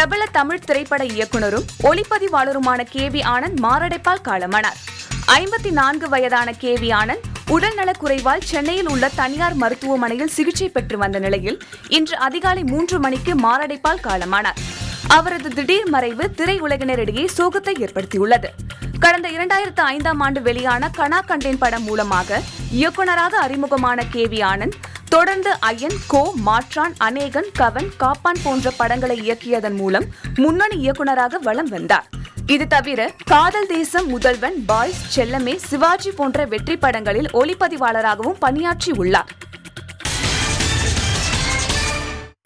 பிரபல தமிழ் திரைப்பட இயக்குனரும் ஒளிப்பதிவாளருமான கே வி ஆனந்த் மாரடைப்பால் காலமானார் ஐம்பத்தி நான்கு வயதான கே வி ஆனந்த் உடல்நலக் குறைவால் சென்னையில் உள்ள தனியார் மருத்துவமனையில் சிகிச்சை பெற்று வந்த நிலையில் இன்று அதிகாலை மூன்று மணிக்கு மாரடைப்பால் காலமானார் அவரது திடீர் மறைவு திரையுலகினரிடையே சோகத்தை ஏற்படுத்தியுள்ளது கடந்த இரண்டாயிரத்து ஐந்தாம் ஆண்டு வெளியான கனா கண்டேன் படம் மூலமாக இயக்குனராக அறிமுகமான கே வி ஆனந்த் தொடர்ந்து அயன் கோ மாற்றான் அநேகன் கவன் காப்பான் போன்ற படங்களை இயக்கியதன் மூலம் முன்னணி இயக்குனராக வலம் வந்தார் இது தவிர காதல் தேசம் முதல்வன் பாய்ஸ் செல்லமே சிவாஜி போன்ற வெற்றி படங்களில் ஒளிப்பதிவாளராகவும் பணியாற்றி உள்ளார்